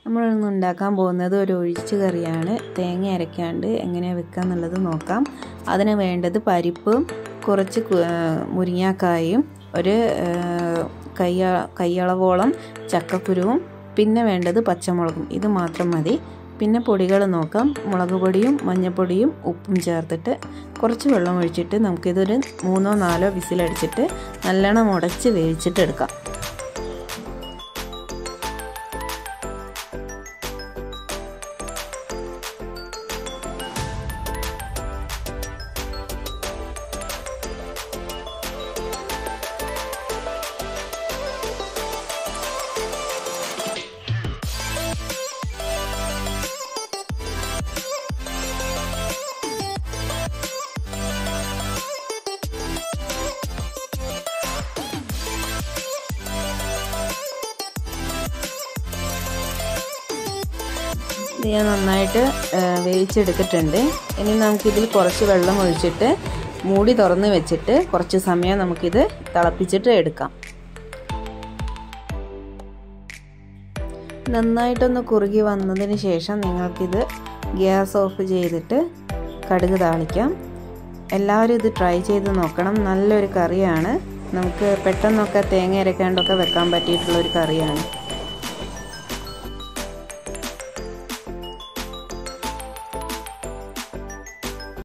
നമ്മളിന്ന് ഉണ്ടാക്കാൻ പോകുന്നത് ഒരു ഒഴിച്ച് കറിയാണ് തേങ്ങ അരയ്ക്കാണ്ട് എങ്ങനെയാണ് വെക്കുക എന്നുള്ളത് നോക്കാം അതിന് വേണ്ടത് പരിപ്പും കുറച്ച് മുരിങ്ങാക്കായും ഒരു കയ്യ കയ്യളവോളം ചക്കക്കുരുവും പിന്നെ വേണ്ടത് പച്ചമുളകും ഇത് മാത്രം മതി പിന്നെ പൊടികൾ നോക്കാം മുളക് പൊടിയും മഞ്ഞൾപ്പൊടിയും ഉപ്പും ചേർത്തിട്ട് കുറച്ച് വെള്ളം ഒഴിച്ചിട്ട് നമുക്കിതൊരു മൂന്നോ നാലോ വിസിലടിച്ചിട്ട് നല്ലോണം ഉടച്ച് വേവിച്ചിട്ട് എടുക്കാം ഇത് ഞാൻ നന്നായിട്ട് വേവിച്ചെടുത്തിട്ടുണ്ട് ഇനി നമുക്കിതിൽ കുറച്ച് വെള്ളം ഒഴിച്ചിട്ട് മൂടി തുറന്ന് വെച്ചിട്ട് കുറച്ച് സമയം നമുക്കിത് തിളപ്പിച്ചിട്ട് എടുക്കാം നന്നായിട്ടൊന്ന് കുറുകി വന്നതിന് ശേഷം നിങ്ങൾക്കിത് ഗ്യാസ് ഓഫ് ചെയ്തിട്ട് കടുക് താളിക്കാം എല്ലാവരും ഇത് ട്രൈ ചെയ്ത് നോക്കണം നല്ലൊരു കറിയാണ് നമുക്ക് പെട്ടെന്നൊക്കെ തേങ്ങ അരക്കാണ്ടൊക്കെ വെക്കാൻ പറ്റിയിട്ടുള്ളൊരു കറിയാണ്